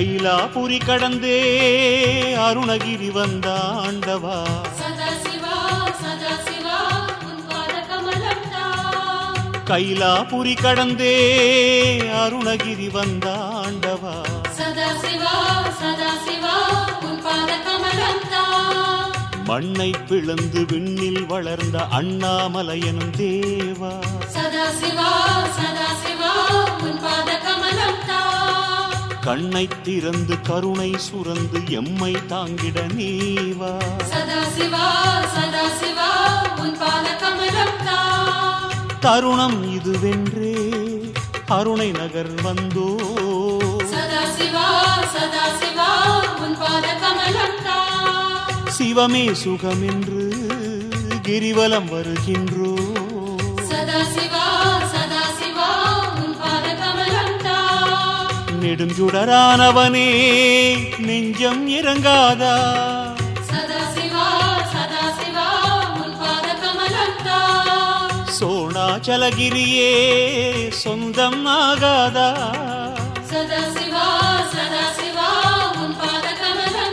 கைலாபுரி கடந்தே அருணகிரி வந்த ஆண்டவா சதாசிவா சதாசிவா உன் பாத கமலம் கைலாபுரி கடந்தே அருணகிரி வந்த ஆண்டவா சதாசிவா சதாசிவா உன் பாத கமலம் மண்ணை பிளந்து விண்ணில் வளர்ந்த அண்ணாமலையனும் தேவா சதாசிவா சதாசிவா உன் பாத கமலம் கண்ணை திறந்து கருணை சுரந்து எம்மை தாங்கிட நீவா சதாசிவா சதாசிவா உன் பாத கமலம் தருணம் இதுவென்றே அருணை நகர் வந்தோ சதாசிவா சதாசிவா உன் பாத கமலம் சிவமே சுகமென்று கிரிவலம் வருகின்றோ சதாசிவா சதாசிவா உன் பாத கமலம் நெடுஞ்சுடரானவனே நெஞ்சம் இறங்காதா சதாசிவா சதாசிவா உன் பாத கமலம் சோணாச்சலகிரியே சொந்தம் ஆகாதா சதாசிவா சதாசிவா உன் பாத கமலம்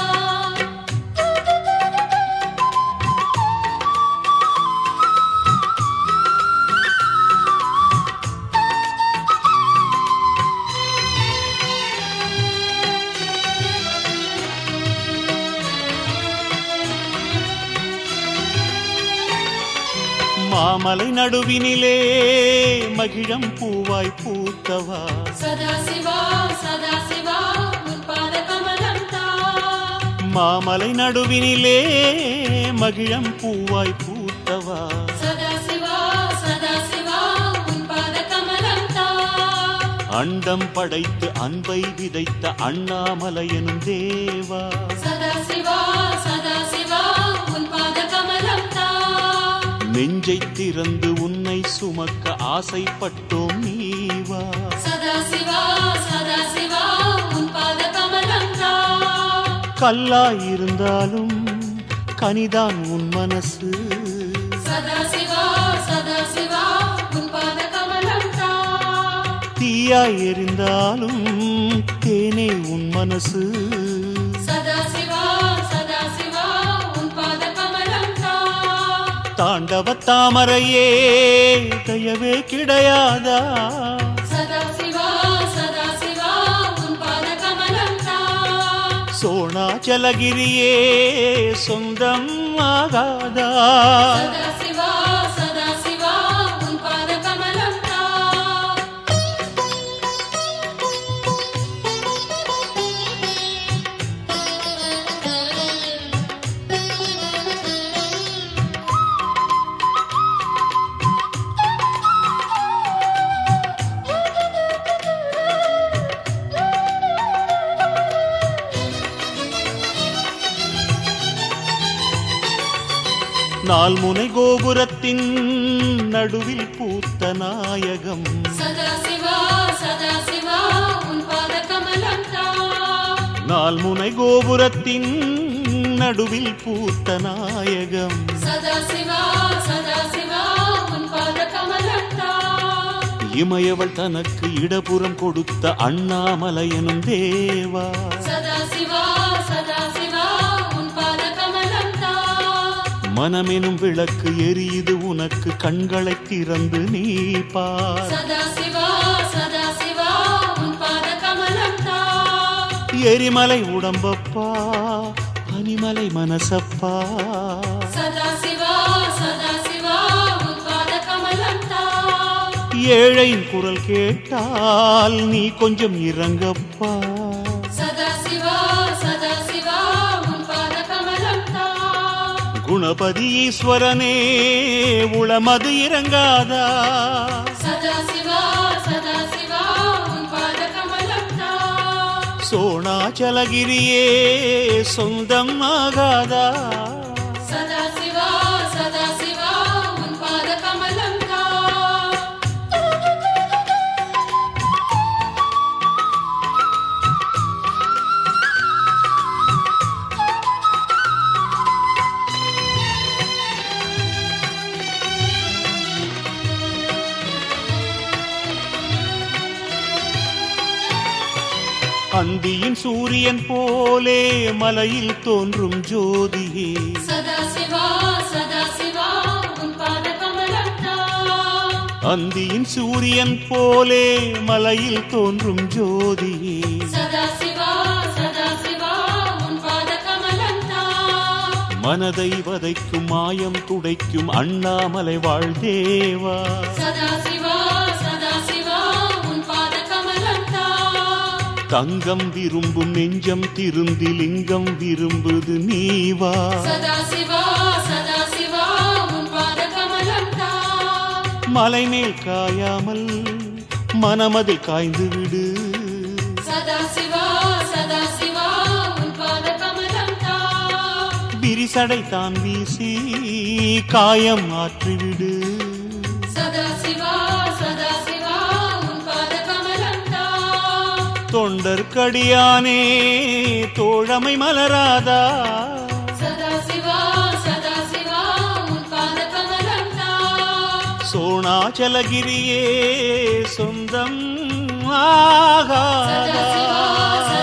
மாமலை நடுவினிலே மகிழம் பூவாய் பூத்தவா சதாசிவா சதாசிவா உன் பாத கமலம் மாமலை நடுவினிலே மகிழம் பூவாய் பூத்தவா சதாசிவா சதாசிவா உன் பாத கமலம் அண்டம் படைத்து அன்பை விதைத்த அண்ணாமலையனும் தேவா சதாசிவா சதாசிவா உன் பாத கமலம் நெஞ்சை திறந்து உன்னை சுமக்க ஆசைப்பட்டோம் நீவா சதாசிவா சதாசிவா உன் பாத கமலம் கல்லாயிருந்தாலும் கனிதான் உன் மனசு சதாசிவா சதாசிவா உன் பாத கமலம் தீயாய் எரிந்தாலும் தேனே உன் மனசு சதாசிவா சதாசிவா உன் பாத கமலம் தாண்டவ தாமரையே தயவே கிடையாதா சதாசிவா சதாசிவா உன் பாத கமலம் சோணாச்சலகிரியே சொந்தம் ஆகாதா சதாசிவா சதாசிவா உன் பாத கமலம் நால்முனை கோபுரத்தின் நடுவில் பூத்த நாயகம் சதாசிவா சதாசிவா உன் பாத கமலம் நால்முனை கோபுரத்தின் நடுவில் பூத்த நாயகம் சதாசிவா சதாசிவா உன் பாத கமலம் இமயவள் தனக்கு இடபுறம் கொடுத்த அண்ணாமலையனும் தேவா சதாசிவா சதாசிவா உன் பாத கமலம் மனமெனும் விளக்கு எரியுது உனக்கு கண்களை திறந்து நீ பார் சதாசிவா சதாசிவா உன் பாத கமலம் எரிமலை உடம்பப்பா பனிமலை மனசப்பா சதாசிவா சதாசிவா உன் பாத கமலம் ஏழையின் குரல் கேட்டால் நீ கொஞ்சம் இறங்கப்பா சதாசிவா சதாசிவா உன் பாத கமலம் குணபதி ஈஸ்வரனே உளமது இறங்காதா சதாசிவா சதாசிவா உன் பாத கமலம் சோணாச்சலகிரியே சொந்தம் ஆகாதா சதாசிவா சதாசிவா உன் பாத கமலம் அந்தியின் சூரியன் போலே மலையில் தோன்றும் ஜோதியே சதாசிவா சதாசிவா உன் பாத கமலம் தான் அந்தியின் சூரியன் போலே மலையில் தோன்றும் ஜோதியே சதாசிவா சதாசிவா உன் பாத கமலம் தான் மனதை வதைக்கும் மாயம் துடைக்கும் அண்ணாமலை வாழ்தேவா சதாசிவா சதாசிவா உன் பாத கமலம் தான் தங்கம் விரும்பும் நெஞ்சம் திருந்தி லிங்கம் விரும்புது நீவா சதாசிவா சதாசிவா உன் பாத கமலம் தான் மலை மேல் காயாமல் மனமதில் காய்ந்து விடு சதாசிவா சதாசிவா உன் பாத கமலம் தான் விரிசடை தான் வீசி காயம் ஆற்றிவிடு சதாசிவா சதாசிவா உன் பாத கமலம் தான் தொண்டர்க்கடியானே தோழமை மலராதா சதாசிவா சதாசிவா உன் பாத கமலம் தான் சோணாச்சலகிரியே சொந்தம் ஆகாதா சதாசிவா